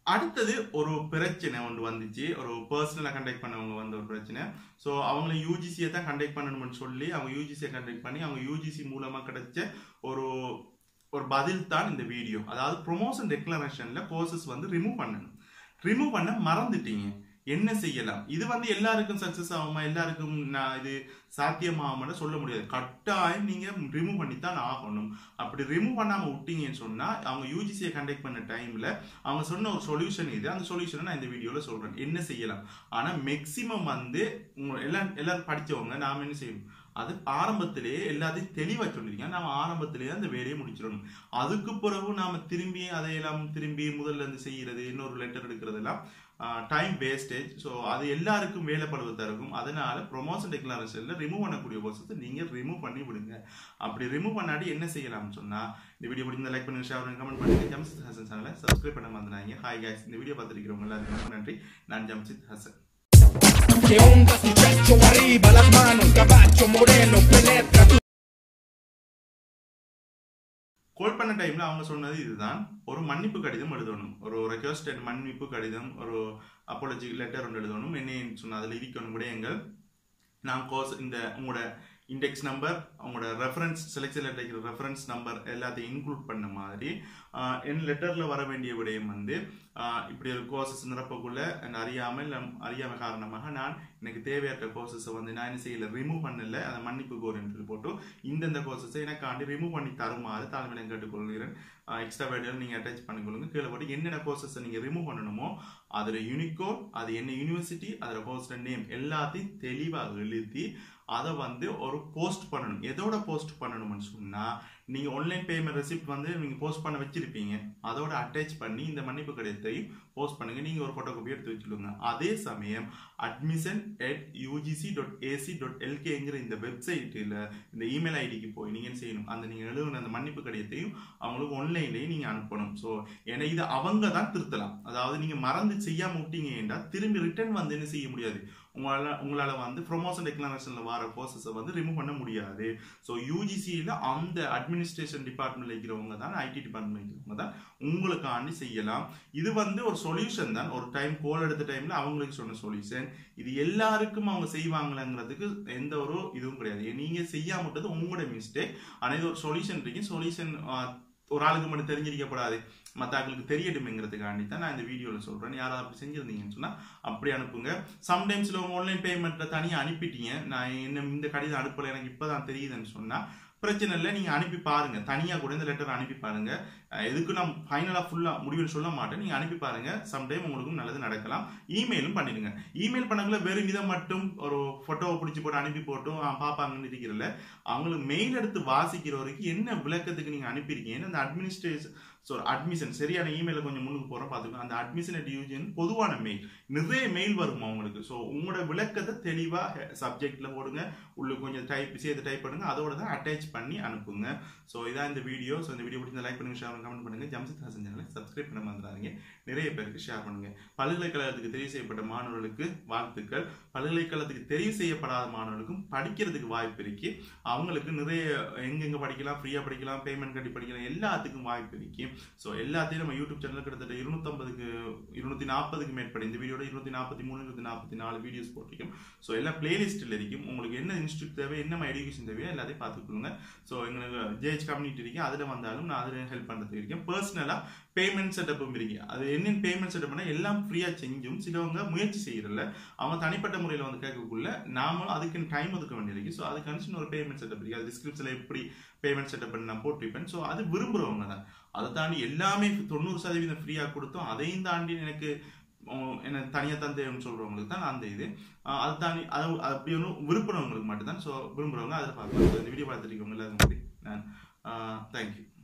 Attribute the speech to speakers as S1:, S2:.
S1: அடுத்தது ஒரு பிரச்சனை ஒன்று வந்துச்சு ஒரு பர்சனலாக கண்டக்ட் பண்ணவங்க வந்த ஒரு பிரச்சனை ஸோ அவங்கள யூஜிசியை தான் கண்டக்ட் பண்ணணும்னு சொல்லி அவங்க யூஜிசியை கண்டக்ட் பண்ணி அவங்க யூஜிசி மூலமாக கிடைச்ச ஒரு ஒரு பதில் தான் இந்த வீடியோ அதாவது ப்ரொமோஷன் டெக்ளரேஷனில் கோர்சஸ் வந்து ரிமூவ் பண்ணணும் ரிமூவ் பண்ண மறந்துட்டீங்க என்ன செய்யலாம் இது வந்து எல்லாருக்கும் சக்சஸ் ஆகுமா எல்லாருக்கும் நான் இது சாத்தியமாகும்னு சொல்ல முடியாது கட்டாயம் நீங்க ரிமூவ் பண்ணித்தான் ஆகணும் அப்படி ரிமூவ் பண்ணாம விட்டீங்கன்னு சொன்னா அவங்க யூஜிசியை கண்டக்ட் பண்ண டைம்ல அவங்க சொன்ன ஒரு சொல்யூஷன் இது அந்த சொல்யூஷனை நான் இந்த வீடியோல சொல்றேன் என்ன செய்யலாம் ஆனா மேக்சிமம் வந்து உங்க எல்லாம் எல்லாரும் படிச்சவங்க நாம என்ன செய்யணும் அது ஆரம்பத்திலேயே எல்லாத்தையும் தெளிவா சொல்லிருக்கீங்க நாம ஆரம்பத்திலேயே அந்த வேலையை முடிச்சிடணும் அதுக்கு பிறகு நாம திரும்பி அதையெல்லாம் திரும்பி முதல்ல இருந்து செய்யறது இன்னொரு லெட்டர் எடுக்கிறதெல்லாம் டைம் வேஸ்டேஜ் ஸோ அது எல்லாருக்கும் வேலைப்படுவதா இருக்கும் அதனால ப்ரொமோஷன் டெக்ளரேஷன்ல ரிமூவ் பண்ணக்கூடிய கோர்சஸ் நீங்க ரிமூவ் பண்ணி விடுங்க அப்படி ரிமூவ் பண்ணாடி என்ன செய்யலாம்னு சொன்னா இந்த வீடியோ பிடிச்சிருந்தா லைக் பண்ணுங்க ஷேர் பண்ணுங்க கமெண்ட் பண்ணுங்க ஜம்சித் ஹசன் சேனலை சப்ஸ்கிரைப் பண்ண மறந்துடாங்க ஹாய் guys இந்த வீடியோ பார்த்துருக்கிறவங்க எல்லாருக்கும் ரொம்ப நன்றி நான் ஜம்சித் Hasan
S2: Que onda suceso arriba las manos, caballo moreno penetra tu
S1: கோல் பண்ண டைம்ல அவங்க சொன்னது இதுதான் ஒரு மன்னிப்பு கடிதம் எழுதணும் ஒரு ரெக்வஸ்ட் மன்னிப்பு கடிதம் ஒரு அப்பாலஜி லெட்டர் ஒன்று எழுதணும் என்னன்னு சொன்ன அதில் இருக்கணும் விடயங்கள் நான் கோர்ஸ் இந்த உங்களோட இண்டெக்ஸ் நம்பர் உங்களோட reference selection letter reference number எல்லாத்தையும் இன்க்ளூட் பண்ண மாதிரி ஆஹ், என் லெட்டரில் வர வேண்டிய விடயம் வந்து ஆஹ், இப்படி ஒரு கோர்சஸ் நிரப்பக்குள்ள என்ன அறியாமல் இல்ல அறியாம காரணமாக நான் எனக்கு தேவையற்ற கோர்சஸை வந்து நான் என்ன செய்யல ரிமூவ் பண்ணல அதை மன்னிப்பு கோரின்னு சொல்லி போட்டு இந்தந்த கோர்சஸை எனக்காண்டி ரிமூவ் பண்ணி தருமாறு தாழ்மையை கேட்டுக்கொள்கிறேன் எக்ஸ்ட்ரா வேடியல் நீங்கள் அட்டாச் பண்ணிக்கொள்ளுங்க கீழே போட்டு என்னென்ன கோர்சஸை நீங்கள் ரிமூவ் பண்ணணுமோ அதில் யூனிகோட் அது என்ன யூனிவர்சிட்டி அதில் கோர்ஸ் நேம் எல்லாத்தையும் தெளிவாக எழுதி அதை வந்து ஒரு போஸ்ட் பண்ணணும் எதோட போஸ்ட் பண்ணணும்னு சொன்னால் நீங்கள் ஆன்லைன் பேமெண்ட் ரெசிப்ட் வந்து நீங்கள் போஸ்ட் பண்ண வச்சிருப்பீங்க அதோட அட்டாச் பண்ணி இந்த மன்னிப்பு கடிதத்தையும் போஸ்ட் பண்ணுங்க நீங்கள் ஒரு ஃபோட்டோ காப்பி எடுத்து வச்சுக்கோங்க அதே சமயம் admission at UGC dot AC dot எல்கேங்கிற இந்த வெப்சைட்டில் இந்த இமெயில் ஐடிக்கு போய் நீங்கள் என்ன செய்யணும் அந்த நீங்கள் எழுதுன அந்த மன்னிப்பு கடிதத்தையும் அவங்களுக்கு ஆன்லைன்லேயே நீங்கள் அனுப்பணும் ஸோ ஏன்னா இது அவங்க தான் திருத்தலாம் அதாவது நீங்கள் மறந்து செய்யாமல் விட்டீங்கன்னா திரும்பி ரிட்டர்ன் வந்து என்ன செய்ய முடியாது உங்களால் உங்களால் வந்து ப்ரொமோஷன் டெக்ளரேஷனில் வர கோர்சஸை வந்து ரிமூவ் பண்ண முடியாது ஸோ யூஜிசியில் அந்த அட்மினிஸ்ட்ரேஷன் டிபார்ட்மெண்ட்டில் இருக்கிறவங்க தான் ஐடி டிபார்ட்மெண்ட் இருக்கிறவங்க தான் உங்களுக்காண்டி செய்யலாம் இது வந்து ஒரு சொல்யூஷன் தான் ஒரு டைம் கோல் எடுத்த டைமில் அவங்களுக்கு சொன்ன சொல்யூஷன் இது எல்லாருக்கும் அவங்க செய்வாங்களாங்கிறதுக்கு எந்த ஒரு இதுவும் கிடையாது நீங்கள் செய்யாமட்டது உங்களோட மிஸ்டேக் ஆனால் இது ஒரு சொல்யூஷன் இருக்கு சொல்யூஷன் ஒரு ஆளுக்கு மட்டும் தெரிஞ்சிருக்கக்கூடாது மற்ற ஆட்களுக்கு தெரியட்டுமேங்கிறதுக்காண்டி தான் நான் இந்த வீடியோவில் சொல்கிறேன் யாராவது அப்படி செஞ்சுருந்தீங்கன்னு சொன்னால் அப்படி அனுப்புங்க சம்டைம்ஸில் உங்கள் ஆன்லைன் பேமெண்ட்டில் தனியாக அனுப்பிட்டீங்க நான் என்ன இந்த கடிதம் அனுப்பலை எனக்கு இப்போ தான் தெரியுதுன்னு சொன்னால் பிரச்சனை இல்லை நீங்கள் அனுப்பி பாருங்க தனியாக கூட இந்த லெட்டர் அனுப்பி பாருங்க அஹ் எதுக்கு நான் ஃபைனலாக ஃபுல்லாக முடிவுன்னு சொல்ல மாட்டேன் நீங்கள் அனுப்பி பாருங்க சம்டைம் உங்களுக்கும் நல்லது நடக்கலாம் இமெயிலும் பண்ணிடுங்க இமெயில் பண்ணக்குள்ள வெறும் இதை மட்டும் ஒரு ஃபோட்டோவை பிடிச்சி போட்டு அனுப்பி போட்டும் ஆ, பாப்பாங்கன்னு இருக்கிறல அவங்களுக்கு மெயில் எடுத்து வாசிக்கிற வரைக்கும் என்ன விளக்கத்துக்கு நீங்கள் அனுப்பியிருக்கீங்கன்னு அந்த அட்மினிஸ்ட்ரேஷன் ஸோ அட்மிஷன் சரியான இமெயில கொஞ்சம் முன்னுக்கு போகிறோம் பார்த்துக்கோங்க அந்த அட்மிஷன் அட் யூஜின் பொதுவான மெயில் நிறைய மெயில் வருமா உங்களுக்கு ஸோ உங்களோட விளக்கத்தை தெளிவாக சப்ஜெக்டில் போடுங்க உள்ள கொஞ்சம் டைப் சேர்த்து டைப் பண்ணுங்க அதோட தான் அட்டாச் பண்ணி அனுப்புங்க ஸோ இதான் இந்த வீடியோ ஸோ இந்த வீடியோ பிடிச்ச லைக் பண்ணுங்க ஷேர் பண்ணுங்க கமெண்ட் பண்ணுங்க ஜம்சித் ஹாசன் சேனலை சப்ஸ்கிரைப் பண்ண மறந்துடாதீங்க நிறைய பேருக்கு ஷேர் பண்ணுங்க பல்கலைக்கழகத்துக்கு தெரிவு செய்யப்பட்ட மாணவர்களுக்கு வாழ்த்துக்கள் பல்கலைக்கழகத்துக்கு தெரிவு செய்யப்படாத மாணவர்களுக்கும் படிக்கிறதுக்கு வாய்ப்பு இருக்கு அவங்களுக்கு நிறைய எங்கெங்க படிக்கலாம் ஃப்ரீயா படிக்கலாம் பேமெண்ட் கட்டி படிக்கலாம் எல்லாத்துக்கும் வாய்ப்பு இருக்கு ஸோ எல்லாத்தையும் நம்ம யூடியூப் சேனலில் கிட்டத்தட்ட இருநூத்தம்பதுக்கு இருநூத்தி நாற்பதுக்கு மேற்பட இந்த வீடியோட இருநூத்தி நாற்பத்தி மூணு இருநூத்தி நாற்பத்தி நாலு வீடியோஸ் போட்டிருக்கோம் ஸோ எல்லா பிளேலிஸ்ட்டில் இருக்கும் உங்களுக்கு என்ன இன்ஸ்டியூட் தேவை என்ன எஜுகேஷன் தேவையோ எல்லாத்தையும் பார்த்துக்கொள்ளுங்க ஸோ எங்களுக்கு ஜேஹெச் கம்யூனிட்டி இருக்கு அதில் வந்தாலும் நான் அதில் ஹெல்ப் பண்ணுறதுக்கு இருக்கேன் பர்சனலாக பேமெண்ட் செட்டப்பும் இருக்கு அது என்னென்ன பேமெண்ட் செட்டப்னா எல்லாம் ஃப்ரீயாக செஞ்சும் சிலவங்க முயற்சி செய்யறதில்ல அவங்க தனிப்பட்ட முறையில் வந்து கேட்கக்குள்ள நாமளும் அதுக்கு டைம் ஒதுக்க வேண்டியிருக்கு ஸோ அதுக்கு ஒரு பேமெண்ட் செட்டப் இருக்கு அது டிஸ்கிரிப்ஷனில் எப்படி பேமெண்ட் செட்டப் பண்ணி நான் போட்டிருப்பேன் ஸோ அது விரும்புகிறவங்க தான் அதை தாண்டி எல்லாமே தொண்ணூறு சதவீதம் ஃப்ரீயாக கொடுத்தோம் அதையும் தாண்டி எனக்கு உம், என்ன தனியாக தான் தேவைன்னு சொல்கிறவங்களுக்கு தான் அந்த இது ஆஹ் அதை தாண்டி அதை அப்படி ஒன்றும் விரும்புகிறவங்களுக்கு மட்டும்தான் ஸோ விரும்புகிறவங்க அதில் பார்க்கலாம் இந்த வீடியோ பார்த்துட்டு இருக்கவங்க எல்லாரும் நான் தேங்க்யூ